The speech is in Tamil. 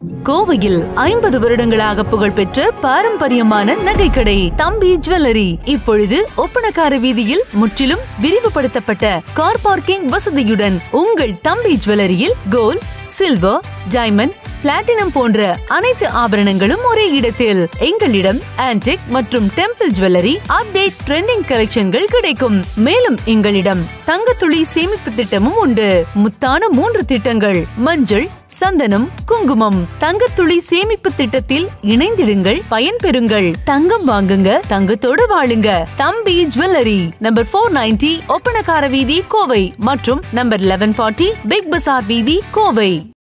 கோவையில் ஐம்பது வருடங்களாக புகழ்பெற்ற பாரம்பரியமான நகைக்கடை தம்பி ஜுவல்லரி இப்பொழுது ஒப்பனக்கார வீதியில் முற்றிலும் விரிவுபடுத்தப்பட்ட கார் பார்க்கிங் வசதியுடன் உங்கள் தம்பி ஜுவல்லரியில் கோல்ட் சில்வர் டைமண்ட் பிளாட்டினம் போன்ற அனைத்து ஆபரணங்களும் ஒரே இடத்தில் எங்களிடம் ஆன்டிக் மற்றும் டெம்பிள் ஜுவல்லரி அப்டேட் ட்ரெண்டிங் கலெக்ஷன்கள் கிடைக்கும் மேலும் எங்களிடம் தங்கத்துளி சேமிப்பு திட்டமும் உண்டு முத்தான மூன்று திட்டங்கள் மஞ்சள் சந்தனம் குங்குமம் தங்கத்துளி சேமிப்பு திட்டத்தில் இணைந்திடுங்கள் பயன்பெறுங்கள் தங்கம் வாங்குங்க தங்கத்தோட வாழுங்க Thambi jewellery number four ninety Oppanakara வீதி கோவை மற்றும் number eleven forty Big Bazaar வீதி கோவை